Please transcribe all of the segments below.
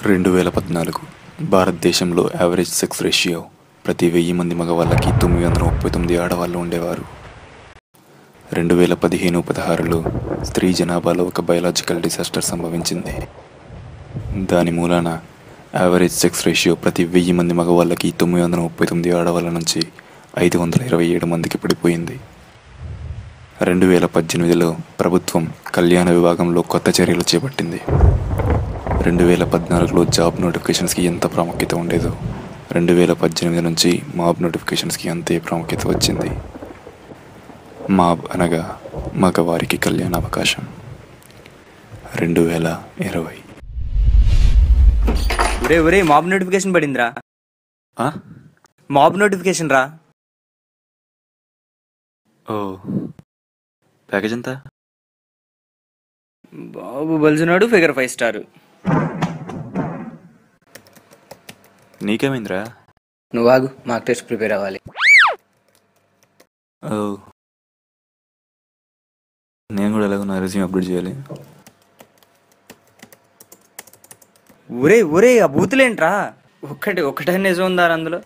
రెండు వేల పద్నాలుగు భారతదేశంలో యావరేజ్ సెక్స్ రేషియో ప్రతి వెయ్యి మంది మగవాళ్ళకి తొమ్మిది వందల ముప్పై తొమ్మిది ఆడవాళ్ళు ఉండేవారు రెండు వేల పదిహేను పదహారులో స్త్రీ జనాభాలో ఒక బయలాజికల్ డిసాస్టర్ సంభవించింది దాని మూలాన యావరేజ్ సెక్స్ రేషియో ప్రతి వెయ్యి మంది మగవాళ్ళకి తొమ్మిది వందల ముప్పై తొమ్మిది ఆడవాళ్ళ నుంచి ఐదు వందల ఇరవై ఏడు మందికి పడిపోయింది రెండు వేల పద్దెనిమిదిలో ప్రభుత్వం కళ్యాణ విభాగంలో కొత్త చర్యలు చేపట్టింది రెండు వేల పద్నాలుగులో జాబ్ నోటిఫికేషన్స్కి ఎంత ప్రాముఖ్యత ఉండేదో రెండు వేల పద్దెనిమిది నుంచి మాబ్ నోటిఫికేషన్స్కి అంతే ప్రాముఖ్యత వచ్చింది మాబ్ అనగా మగవారికి కళ్యాణ అవకాశం రెండు వేల ఇరవై ఒరే ఒరే మాబ్ నోటిఫికేషన్ పడిందిరా ఆ? మాబ్ నోటిఫికేషన్ రా ఓ ప్యాకేజ్ ఎంత బాబు బల్జునాడు ఫిగర్ ఫైవ్ స్టార్ నీకేమైందిరా నువ్వు ఆగు మాక్ టెస్ట్ ప్రిపేర్ అవ్వాలి ఓ నేను కూడా ఎలాగో నా రెజ్యూమ్ అప్డేట్ చేయాలి ఒరే ఒరే ఆ బూతులేంట్రా ఒక్కటి ఒక్కటే నిజం ఉందా అందులో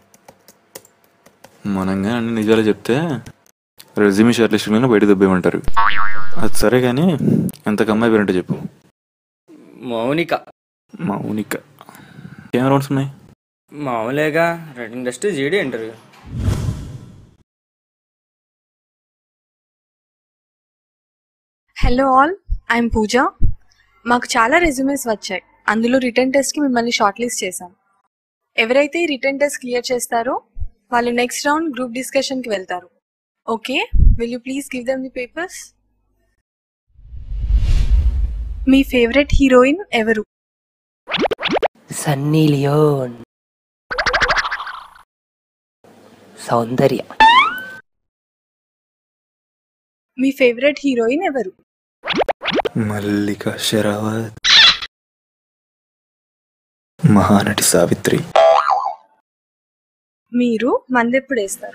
మనంగా అన్ని నిజాలు చెప్తే రెజ్యూమ్ షార్ట్ లిస్ట్లోనే బయట దబ్బేయమంటారు అది సరే కానీ ఎంత అమ్మాయి పేరంటే చెప్పు మౌనిక మౌనిక ఏం రౌండ్స్ ఉన్నాయి మామూలేగా written test GD interview hello all I'm Pooja మాకు చాలా రెజ్యూమేస్ వచ్చాయి అందులో రిటర్న్ టెస్ట్కి మిమ్మల్ని షార్ట్ లిస్ట్ చేశాం ఎవరైతే ఈ రిటర్న్ టెస్ట్ క్లియర్ చేస్తారో వాళ్ళు నెక్స్ట్ రౌండ్ గ్రూప్ డిస్కషన్కి వెళ్తారు okay will you please give them the papers మీ ఫేవరెట్ హీరోయిన్ ఎవరు సన్నీ లియోన్ సౌందర్య మీ ఫేవరెట్ హీరోయిన్ ఎవరు మల్లిక షెరావత్ మహానటి సావిత్రి మీరు మందెప్పుడు వేస్తారు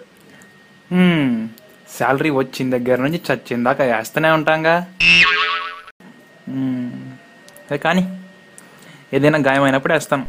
శాలరీ వచ్చిన దగ్గర నుంచి చచ్చిన దాకా వేస్తూనే ఉంటాంగా మ్మ్. అదే కానీ ఏదైనా గాయమైనప్పుడు వేస్తాం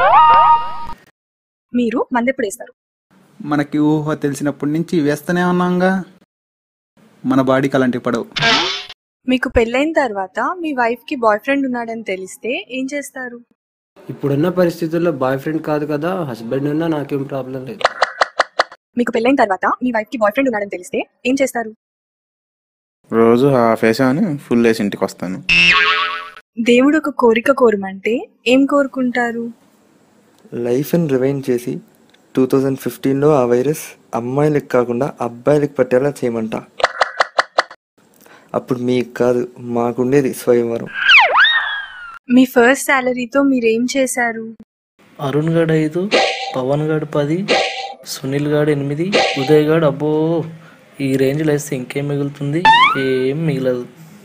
మీరు మందెప్పుడు వేస్తారు మనకి ఊహ తెలిసినప్పటి నుంచి వేస్తూనే ఉన్నాంగా మన బాడీకి అలాంటివి పడవు మీకు పెళ్ళైన తర్వాత మీ వైఫ్కి బాయ్ ఫ్రెండ్ ఉన్నాడని తెలిస్తే ఏం చేస్తారు ఇప్పుడున్న పరిస్థితుల్లో బాయ్ ఫ్రెండ్ కాదు కదా హస్బెండ్ ఉన్నా నాకేం ప్రాబ్లం లేదు మీకు పెళ్ళైన తర్వాత మీ వైఫ్కి బాయ్ ఫ్రెండ్ ఉన్నాడని తెలిస్తే ఏం చేస్తారు రోజు హాఫ్ వేసామని ఫుల్ వేసి ఇంటికి వస్తాను దేవుడు ఒక కోరిక కోరమంటే ఏం కోరుకుంటారు లైఫ్ని రివైండ్ చేసి టూ థౌజండ్ ఫిఫ్టీన్లో ఆ వైరస్ అమ్మాయిలకు కాకుండా అబ్బాయిలకు పట్టేలా చేయమంట అప్పుడు మీకు కాదు మాకుండేది స్వయంవరం మీ ఫస్ట్ శాలరీతో మీరేం చేశారు అరుణ్ గడ్ ఐదు పవన్ గడ్ పది సునీల్ గడ్ ఎనిమిది ఉదయ్ గడ్ అబ్బో ఈ రేంజ్లో వేస్తే ఇంకేం మిగులుతుంది ఏం మిగలదు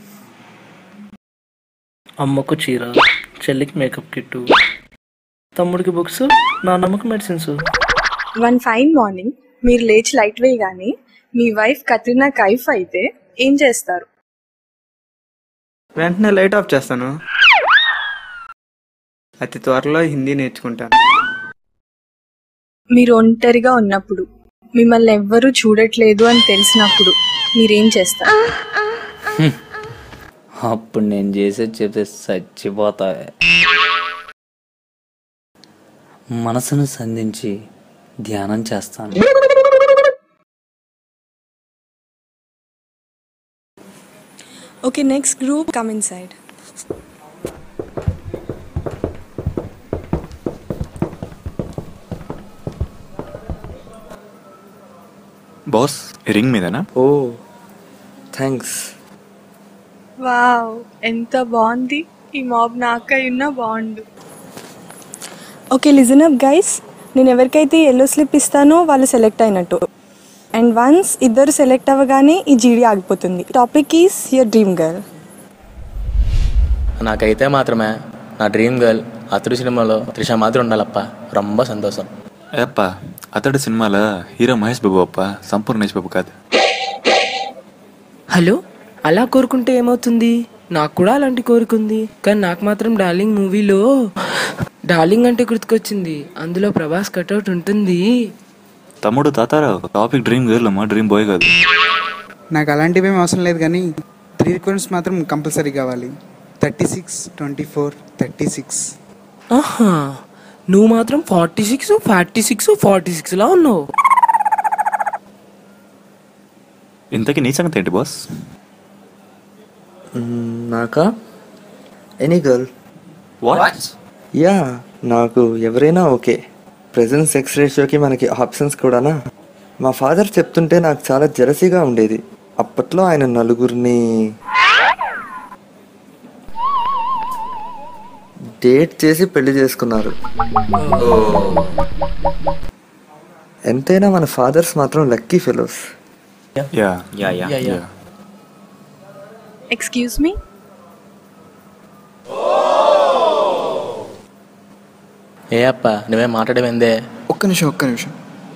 అమ్మకు చీర చెల్లికి మేకప్ కిట్టు తమ్ముడికి బుక్స్ నాన్నమ్మకి మెడిసిన్స్ వన్ ఫైన్ మార్నింగ్ మీరు లేచి లైట్ వేయగానే మీ వైఫ్ కత్రినా కైఫ్ అయితే ఏం చేస్తారు వెంటనే లైట్ ఆఫ్ చేస్తాను అతి త్వరలో హిందీ నేర్చుకుంటాను మీరు ఒంటరిగా ఉన్నప్పుడు మిమ్మల్ని ఎవ్వరూ చూడట్లేదు అని తెలిసినప్పుడు మీరేం చేస్తారు అప్పుడు నేను చేసేది చెప్తే చచ్చిపోతా మనసును సంధించి ధ్యానం చేస్తాను okay next group come inside boss ring మీదనా ఓ థ్యాంక్స్ వావ్ ఎంత బాగుంది ఈ మాబ్ నాకై ఉన్న బాగుండు ఓకే లిజన్ అప్ గైస్ నేను ఎవరికైతే ఎల్లో స్లిప్ ఇస్తానో వాళ్ళు సెలెక్ట్ అయినట్టు అండ్ వన్స్ ఇద్దరు సెలెక్ట్ అవ్వగానే ఈ జీడీ ఆగిపోతుంది topic is your dream girl నాకైతే మాత్రమే నా డ్రీమ్ గర్ల్ అతడు సినిమాలో త్రిష మాత్రం ఉండాలప్ప రొంబ సంతోషం ఏప్ప అతడు సినిమాలో హీరో మహేష్ బాబు అప్ప సంపూర్ణ మహేష్ బాబు కాదు హలో అలా కోరుకుంటే ఏమవుతుంది నాకు కూడా అలాంటి కోరిక ఉంది కానీ నాకు మాత్రం డార్లింగ్ మూవీలో డార్లింగ్ అంటే గుర్తుకొచ్చింది అందులో ప్రభాస్ కట్అవుట్ ఉంటుంది తమ్ముడు తాతారావు టాపిక్ డ్రీమ్ గర్ల్ అమ్మా డ్రీమ్ బాయ్ కాదు నాకు అలాంటివి ఏం అవసరం లేదు కానీ త్రీ రిక్వైర్మెంట్స్ మాత్రం కంపల్సరీ కావాలి thirty six twenty four thirty six ఆహా నువ్వు మాత్రం forty six forty six forty six లా ఉన్నావు ఇంతకీ నీ సంగతి ఏంటి బాస్ నాకా ఎనీ గర్ల్ వాట్ యా నాకు ఎవరైనా ఓకే ప్రెజెంట్ సెక్స్ రేషియోకి మనకి ఆప్షన్స్ కూడానా మా ఫాదర్ చెప్తుంటే నాకు చాలా జెరసీగా ఉండేది అప్పట్లో ఆయన నలుగురిని డేట్ చేసి పెళ్లి చేసుకున్నారు ఎంతైనా మన ఫాదర్స్ మాత్రం lucky fellows yeah yeah yeah yeah excuse me ఏ అప్ప నువ్వేం మాట్లాడేవిందే ఒక్క నిమిషం ఒక్క నిమిషం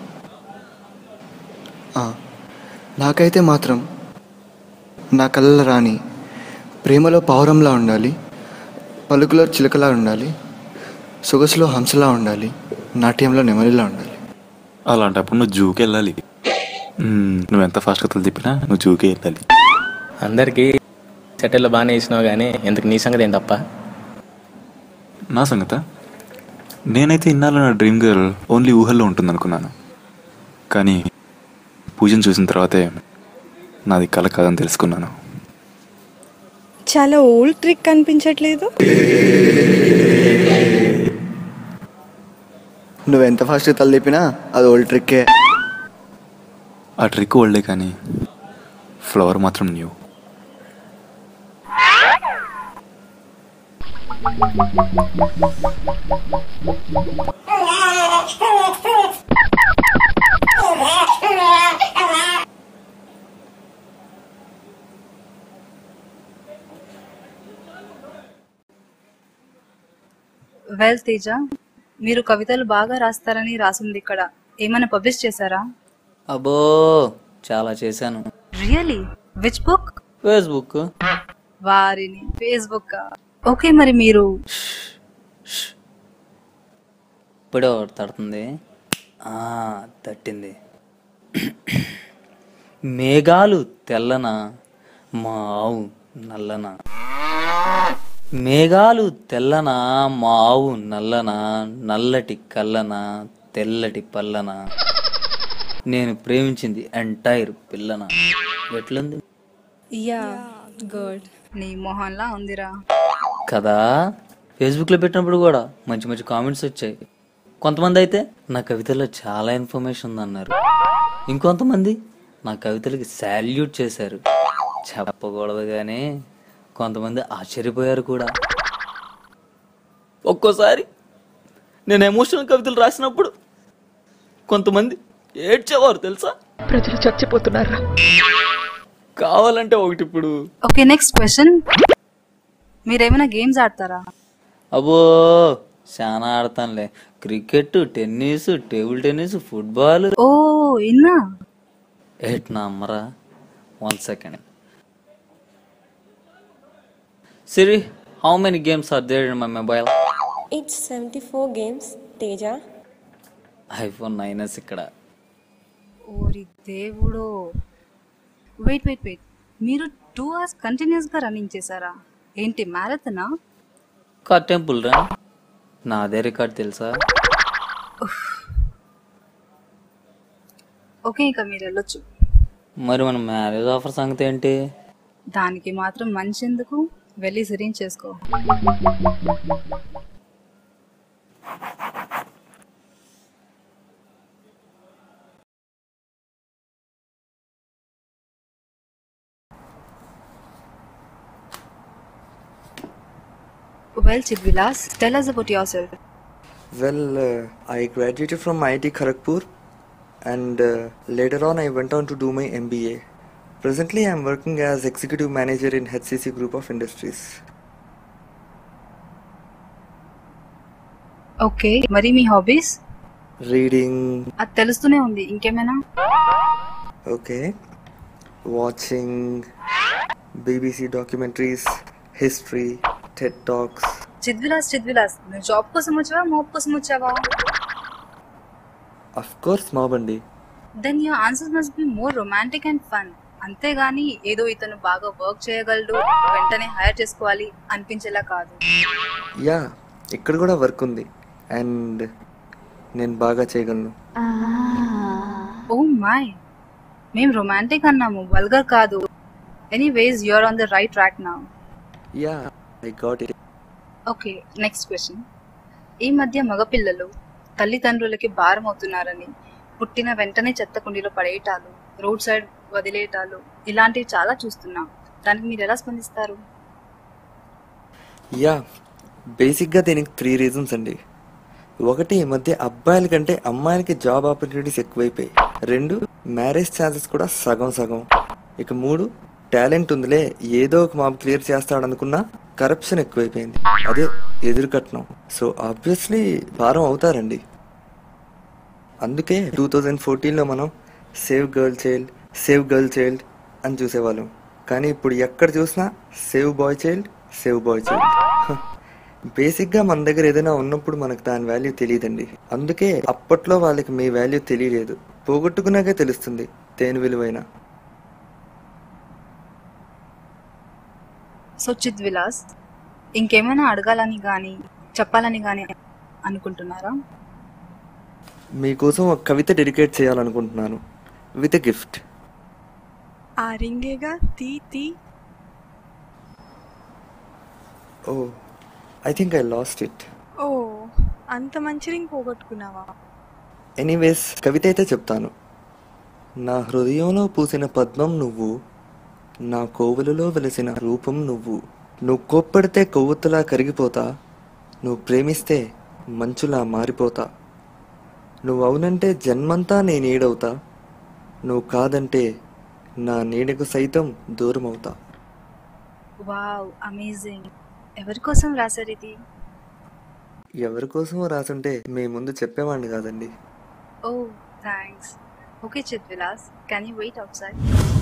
ఆ, నాకైతే మాత్రం నా కళ్ళ రాణి ప్రేమలో పావురంలా ఉండాలి పలుకులో చిలకలా ఉండాలి సొగసులో హంసలా ఉండాలి నాట్యంలో నెమలిలా ఉండాలి అలాంటప్పుడు నువ్వు జూకి వెళ్ళాలి మ్మ్, నువ్వు ఎంత ఫాస్ట్ కథలు తిప్పినా నువ్వు జూకే వెళ్ళాలి అందరికీ సెటిల్ బాగానే వేసినావు కానీ ఎందుకు నీ సంగతి ఏంటప్ప నా సంగత నేనైతే ఇన్నాళ్ళు నా డ్రీమ్ గర్ల్ ఓన్లీ ఊహల్లో ఉంటుంది అనుకున్నాను కానీ పూజను చూసిన తర్వాతే నాది కల కాదని తెలుసుకున్నాను చాలా ఓల్డ్ ట్రిక్ కనిపించట్లేదు నువ్వు ఎంత ఫాస్ట్ తల తిప్పినా అది ఓల్డ్ ట్రిక్కే ఆ ట్రిక్ ఓల్డే కానీ ఫ్లవర్ మాత్రం న్యూ వెల్ తేజ మీరు కవితలు బాగా రాస్తారని రాసింది ఇక్కడ ఏమైనా పబ్లిష్ చేశారా అబ్బో చాలా చేశాను రియలీ విచ్ బుక్ ఫేస్బుక్ వారిని ఫేస్బుక్ ఓకే మరి మీరు ఇప్పుడే ఒకటి తడుతుంది ఆ, తట్టింది మేఘాలు తెల్లన మా ఆవు నల్లన మేఘాలు తెల్లన మా ఆవు నల్లన నల్లటి కల్లన తెల్లటి పల్లన నేను ప్రేమించింది ఎంటైర్ పిల్లన ఎట్లుంది యా గుడ్ నీ మొహంలా ఉందిరా కదా ఫేస్బుక్లో పెట్టినప్పుడు కూడా మంచి మంచి కామెంట్స్ వచ్చాయి కొంతమంది అయితే నా కవితలో చాలా ఇన్ఫర్మేషన్ ఉందన్నారు ఇంకొంతమంది నా కవితలకి శాల్యూట్ చేశారు చెప్పకూడదు కానీ కొంతమంది ఆశ్చర్యపోయారు కూడా ఒక్కోసారి నేను ఎమోషనల్ కవితలు రాసినప్పుడు కొంతమంది ఏడ్చేవారు తెలుసా ప్రజలు చచ్చిపోతున్నారా కావాలంటే ఒకటి ఇప్పుడు ఓకే నెక్స్ట్ క్వశ్చన్ మీరేమైనా గేమ్స్ ఆడతారా అబ్బో చాలా ఆడతానులే cricket tennis table tennis football ఓ ఇన్నా ఎట్ నా అమ్మరా one second Siri how many games are there in my mobile It's 74 games, Teja. IPhone nine S ఇక్కడ ఓరి దేవుడో వెయిట్ వెయిట్ వెయిట్ మీరు టూ అవర్స్ కంటిన్యూస్గా రన్నింగ్ చేశారా ఏంటి మ్యారథనా కార్ టెంపుల్ రా నాదే రికార్డ్ తెలుసా ఓకే ఇంకా మీరు వెళ్ళొచ్చు మరి మన మ్యారేజ్ ఆఫర్ సంగతి ఏంటి దానికి మాత్రం మంచి ఎందుకు వెళ్ళి సిరింగ్ చేసుకో Well, Chidvilas, tell us about yourself. Well, uh, I graduated from IIT Kharagpur and uh, later on I went on to do my MBA. Presently, I am working as executive manager in HCC Group of Industries. Okay మరి మీ hobbies Reading, అది తెలుస్తూనే ఉంది ఇంకేమైనా okay, watching BBC documentaries, history, TED Talks, చిద్విలాస్ చిద్విలాస్ నువ్వు job కోసం వచ్చావా మోబ్ కోసం వచ్చావా అఫ్ కోర్స్ మాబ్ అండి then your answers must be more romantic and fun అంతేగాని ఏదో ఇతను బాగా వర్క్ చేయగలడు వెంటనే హైర్ చేసుకోవాలి అనిపించేలా కాదు యా ఇక్కడ కూడా వర్క్ ఉంది అండ్ నేను బాగా చేయగలను ఓ మై మేము రొమాంటిక్ అన్నాము వల్గర్ కాదు anyways you're on the right track నా yeah I got it okay next question ఈ మధ్య మగపిల్లలు తల్లిదండ్రులకి భారం అవుతున్నారని పుట్టిన వెంటనే చెత్త కుండీలో పడేయటాలు రోడ్ సైడ్ వదిలేయటాలు ఇలాంటివి చాలా చూస్తున్నాం దానికి మీరు ఎలా స్పందిస్తారు యా బేసిక్గా దీనికి త్రీ రీజన్స్ అండి ఒకటి ఈ మధ్య అబ్బాయిల కంటే అమ్మాయిలకి జాబ్ ఆపర్చునిటీస్ ఎక్కువైపోయాయి రెండు మ్యారేజ్ ఛాన్సెస్ కూడా సగం సగం ఇక మూడు టాలెంట్ ఉందిలే ఏదో ఒక మాబ్ క్లియర్ చేస్తాడనుకున్నా కరప్షన్ ఎక్కువైపోయింది అదే ఎదురు కట్నం సో ఆబ్వియస్లీ భారం అవుతారండి అందుకే టూ థౌజండ్ ఫోర్టీన్లో మనం save girl child save girl child అని చూసేవాళ్ళం కానీ ఇప్పుడు ఎక్కడ చూసినా save boy child save boy child బేసిక్గా మన దగ్గర ఏదైనా ఉన్నప్పుడు మనకు దాని వాల్యూ తెలియదండి అందుకే అప్పట్లో వాళ్ళకి మీ వాల్యూ తెలియలేదు పోగొట్టుకున్నాకే తెలుస్తుంది దేని విలువైన సో చిత్ విలాస్ ఇంకేమైనా అడగాలని కానీ చెప్పాలని కానీ అనుకుంటున్నారా మీకోసం ఒక కవిత డెడికేట్ చేయాలనుకుంటున్నాను విత్ ఎ గిఫ్ట్ ఆ రింగేగా తీ తీ oh I think I lost it oh అంత మంచి రింగ్ పోగొట్టుకున్నావా ఎనీవేస్ కవిత అయితే చెప్తాను నా హృదయంలో పూసిన పద్మం నువ్వు నా కోవెలలో వెలిసిన రూపం నువ్వు నువ్వు కోప్పడితే కొవ్వొత్తులా కరిగిపోతా నువ్వు ప్రేమిస్తే మంచులా మారిపోతా నువ్వు అవునంటే జన్మంతా నేను ఏడవుతా నువ్వు కాదంటే నా నీడకు సైతం దూరం అవుతా వావ్ అమేజింగ్ ఎవరి కోసం రాశారు ఇది ఎవరి కోసమో రాసుంటే మీ ముందు చెప్పేవాడిని కాదండి ఓ thanks okay Chit Vilas can you wait outside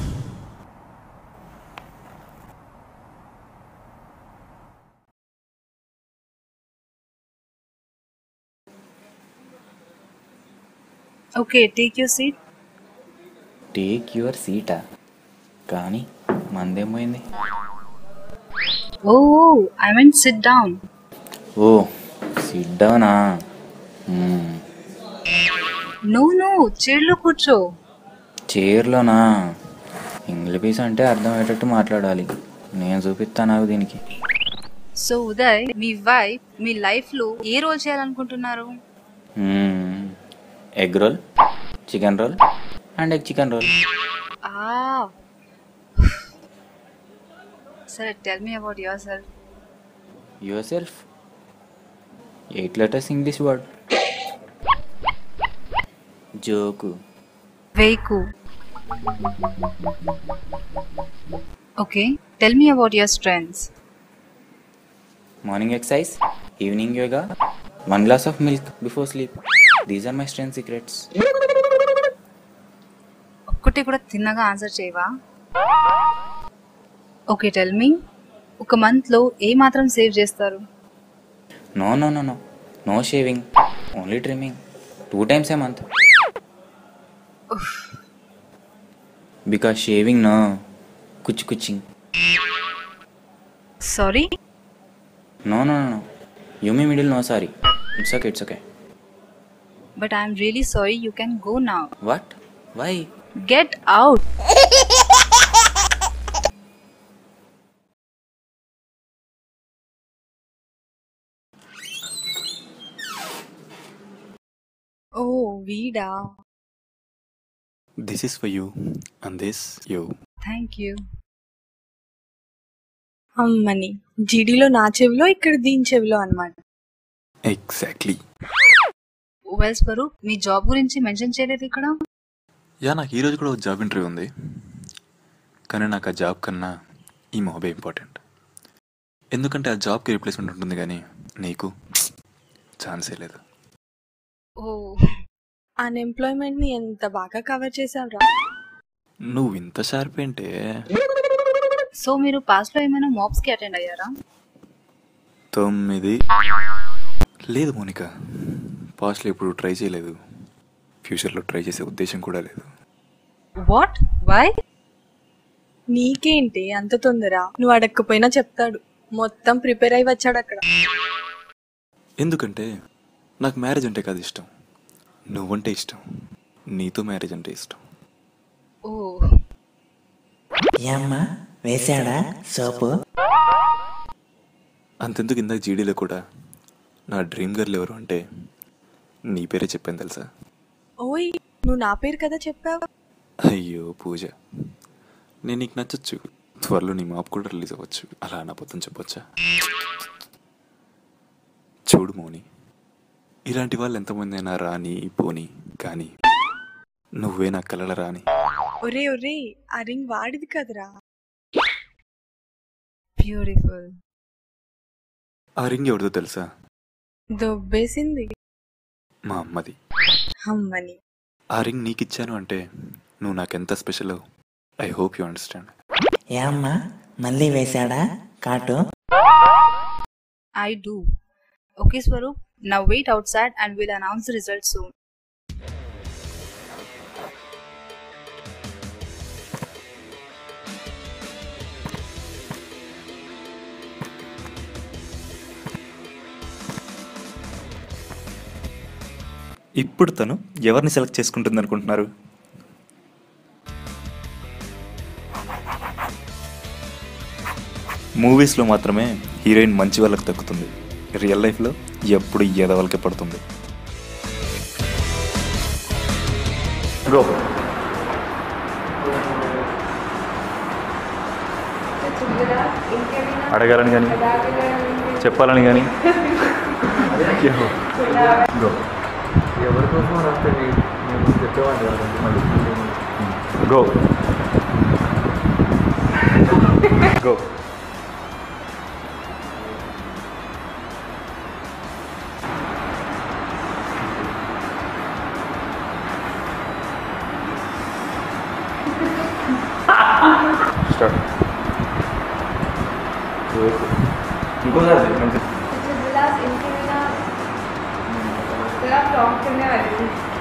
okay take you seat take your సీటా కానీ మందేమైంది oh I mean sit down oh sit డౌనా నో నో చైర్లో కూర్చో చైర్లోనా ఇంగ్లీష్ అంటే అర్థమయ్యేటట్టు మాట్లాడాలి నేను చూపిస్తాను నాకు దీనికి సో ఉదయ్ మీ వైఫ్ మీ లైఫ్ లో ఏ రోల్ చేయాలనుకుంటున్నారు egg roll chicken roll and egg chicken roll ఆ సరే tell me about yourself yourself eight letters English word జోకు వేకు okay tell me about your strengths morning exercise evening yoga one glass of milk before sleep these are my strength secrets ఒక్కటి కూడా తిన్నగా answer చేయవా okay tell మీ ఒక month లో ఏ మాత్రం shave చేస్తారు no no no no no shaving only trimming two times a month because shaving no కుచ్ కుచింగ్ sorry no no no you me middle no sorry it's okay it's okay but I'm really sorry you can go now what why get out oh వీడా this is for you and this you thank you అమ్మని జీడీలో నా చెవిలో ఇక్కడ దీని చెవిలో అనమాట exactly well Swaroop మీ జాబ్ గురించి మెన్షన్ చేయలేదు ఇక్కడ యా నాకు ఈరోజు కూడా ఒక జాబ్ ఇంటర్వ్యూ ఉంది కానీ నాకు ఆ జాబ్ కన్నా ఈ మొబైల్ ఇంపార్టెంట్ ఎందుకంటే ఆ జాబ్కి రీప్లేస్మెంట్ ఉంటుంది కానీ నీకు ఛాన్సే లేదు ఓ అన్ఎంప్లాయ్మెంట్ ని ఎంత బాగా కవర్ చేసావురా నువ్వు ఇంత షార్ప్ ఏంటే సో మీరు పాస్ట్ లో ఏమైనా మాబ్స్ కి అటెండ్ అయ్యారా తొమ్మిది లేదు మోనిక పాస్ట్లో ఇప్పుడు ట్రై చేయలేదు ఫ్యూచర్లో ట్రై చేసే ఉద్దేశం కూడా లేదు వాట్ వై నీకేంటి అంత తొందర నువ్వు అడగకపోయినా చెప్తాడు మొత్తం ప్రిపేర్ అయి వచ్చాడు అక్కడ ఎందుకంటే నాకు మ్యారేజ్ అంటే కాదు ఇష్టం నువ్వంటే ఇష్టం నీతో మ్యారేజ్ అంటే ఇష్టం ఓ ఏమ్మా వేశాడా సోపు అంతెందుకు ఇందాక జీడీలో కూడా నా డ్రీమ్ గర్ల్ ఎవరు అంటే నీ పేరే చెప్పాను తెలుసా ఓయ్ నువ్వు నా పేరు కదా చెప్పావు అయ్యో పూజ నేను నీకు నచ్చొచ్చు త్వరలో నీ మాప్ కూడా రిలీజ్ అవ్వచ్చు అలా నా పొద్దున చెప్పొచ్చా చూడు మోని ఇలాంటి వాళ్ళు ఎంతమంది అయినా రాని పోని కానీ నువ్వే నా కలల రాని ఒరే ఒరే ఆ రింగ్ వాడిది కదరా బ్యూటిఫుల్ ఆ రింగ్ ఎవరిదో తెలుసా దొబ్బేసింది మా అమ్మది అమ్మని ఆ రింగ్ నీకు ఇచ్చాను అంటే నువ్వు నాకెంత special I hope you understand ఏమ్మా మళ్ళీ వేశాడా కాటు I do. Okay, Swaroop. Now wait outside and we'll announce the results soon. ఇప్పుడు తను ఎవరిని సెలెక్ట్ చేసుకుంటుంది అనుకుంటున్నారు మూవీస్లో మాత్రమే హీరోయిన్ మంచి వాళ్ళకి దక్కుతుంది రియల్ లైఫ్లో ఎప్పుడు ఎదవలకే పడుతుంది గో అడగాలని కానీ చెప్పాలని కానీ గో ఎవరి కోసం రాస్తే నేను చెప్పేవాడిని గో గో స్టార్ట్ ఇంకోసారి మంచి Last in Canada, there are talks in there.